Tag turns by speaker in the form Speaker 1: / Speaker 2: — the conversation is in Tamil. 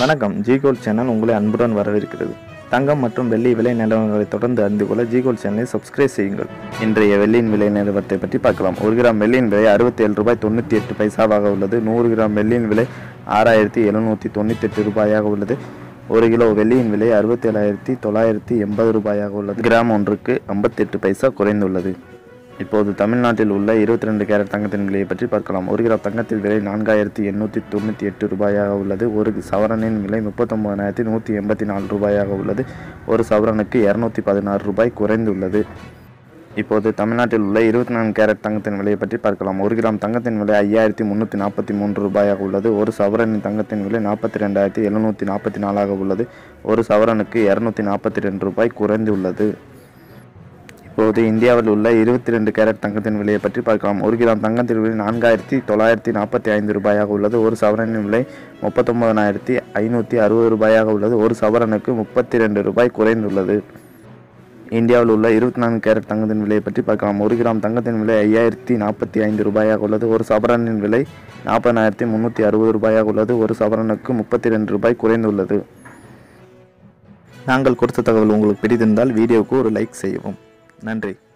Speaker 1: வணக்கம் ஜி கோல்ட் சேனல் உங்களை அன்புடன் வரவேற்கிறது தங்கம் மற்றும் வெள்ளி விலை நிலவரங்களை தொடர்ந்து அறிந்து கொள்ள ஜி கோல்ட் சேனலை சப்ஸ்கிரைப் செய்யுங்கள் இன்றைய வெள்ளியின் விலை நிலவரத்தை பற்றி பார்க்கலாம் ஒரு கிராம் வெள்ளியின் விலை அறுபத்தி ஏழு ரூபாய் தொண்ணூற்றி எட்டு பைசாவாக உள்ளது நூறு கிராம் வெள்ளியின் விலை ஆறாயிரத்தி எழுநூற்றி தொண்ணூற்றி எட்டு ரூபாயாக உள்ளது ஒரு கிலோ வெள்ளியின் விலை அறுபத்தி ஏழாயிரத்தி தொள்ளாயிரத்தி எண்பது ரூபாயாக உள்ளது கிராம் ஒன்றுக்கு ஐம்பத்தெட்டு பைசா குறைந்துள்ளது இப்போது தமிழ்நாட்டில் உள்ள இருபத்தி ரெண்டு கேரட் தங்கத்தின் விலையை பற்றி பார்க்கலாம் ஒரு கிராம் தங்கத்தின் விலை நான்காயிரத்தி எண்ணூற்றி தொண்ணூற்றி எட்டு ரூபாயாக உள்ளது ஒரு சவரனின் விலை முப்பத்தொம்பதாயிரத்தி நூற்றி எண்பத்தி நாலு ரூபாயாக உள்ளது ஒரு சவரனுக்கு இரநூத்தி பதினாறு ரூபாய் குறைந்துள்ளது இப்போது தமிழ்நாட்டில் உள்ள இருபத்தி நான்கு கேரட் தங்கத்தின் விலையை பற்றி பார்க்கலாம் ஒரு கிராம் தங்கத்தின் விலை ஐயாயிரத்தி முந்நூற்றி நாற்பத்தி மூன்று ரூபாயாக உள்ளது ஒரு சவரனின் தங்கத்தின் விலை நாற்பத்தி ரெண்டாயிரத்தி எழுநூற்றி நாற்பத்தி நாலாக உள்ளது ஒரு சவரனுக்கு இரநூத்தி நாற்பத்தி ரெண்டு ரூபாய் குறைந்துள்ளது இப்போது இந்தியாவில் உள்ள இருபத்தி ரெண்டு கேரட் தங்கத்தின் விலையை பற்றி பார்க்கலாம் ஒரு கிராம் தங்கத்தின் விலை நான்காயிரத்தி தொள்ளாயிரத்தி நாற்பத்தி ஐந்து ரூபாயாக உள்ளது ஒரு சவரனின் விலை முப்பத்தொன்பதாயிரத்தி ஐநூற்றி அறுபது ரூபாயாக உள்ளது ஒரு சவரனுக்கு முப்பத்தி ரெண்டு ரூபாய் குறைந்துள்ளது இந்தியாவில் உள்ள இருபத்தி நான்கு கேரட் தங்கத்தின் விலையை பற்றி பார்க்கலாம் ஒரு கிராம் தங்கத்தின் விலை ஐயாயிரத்தி நாற்பத்தி ஐந்து ரூபாயாக உள்ளது ஒரு சவரனின் விலை நாற்பதாயிரத்தி முந்நூற்றி அறுபது ரூபாயாக உள்ளது ஒரு சவரனுக்கு முப்பத்தி ரெண்டு ரூபாய் குறைந்துள்ளது நாங்கள் கொடுத்த தகவல் உங்களுக்கு பிடித்திருந்தால் வீடியோவுக்கு ஒரு லைக் செய்யவும் நன்றி